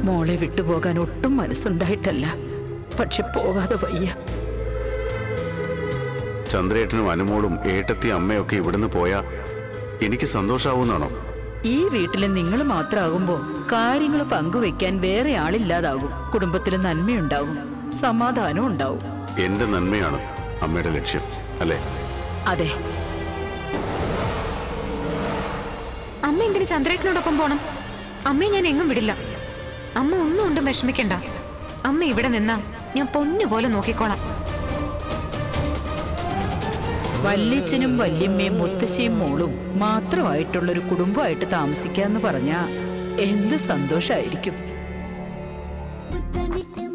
മോളെ വിട്ടുപോകാൻ ഒട്ടും മനസ്സുണ്ടായിട്ടല്ല പക്ഷെ പോകാതെ വയ്യ ചന്ദ്രേട്ടനും അനുമോളും ഏട്ടത്തി അമ്മയൊക്കെ ഇവിടുന്ന് പോയാ എനിക്ക് സന്തോഷാവുന്നാണോ ഈ വീട്ടില് നിങ്ങൾ മാത്രമാകുമ്പോ കാര്യങ്ങൾ പങ്കുവെക്കാൻ വേറെ ആളില്ലാതാകും കുടുംബത്തിൽ നന്മയുണ്ടാകും സമാധാനം ഉണ്ടാവും എന്റെ നന്മയാണ് അമ്മയുടെ ലക്ഷ്യം അല്ലേ അതെ അമ്മ എന്തിന് ചന്ദ്രേട്ടനോടൊപ്പം പോണം അമ്മയെ ഞാൻ എങ്ങും വിടില്ല അമ്മ ഒന്നും കൊണ്ടും വിഷമിക്കണ്ട അമ്മ ഇവിടെ നിന്നാ ഞാൻ പൊന്നു പോലെ നോക്കിക്കോളാം വല്യച്ഛനും വല്യമ്മയും മുത്തശ്ശിയും മോളും മാത്രമായിട്ടുള്ളൊരു കുടുംബമായിട്ട് താമസിക്കാന്ന് പറഞ്ഞാ എന്ത് സന്തോഷായിരിക്കും കുത്തനിട്ട്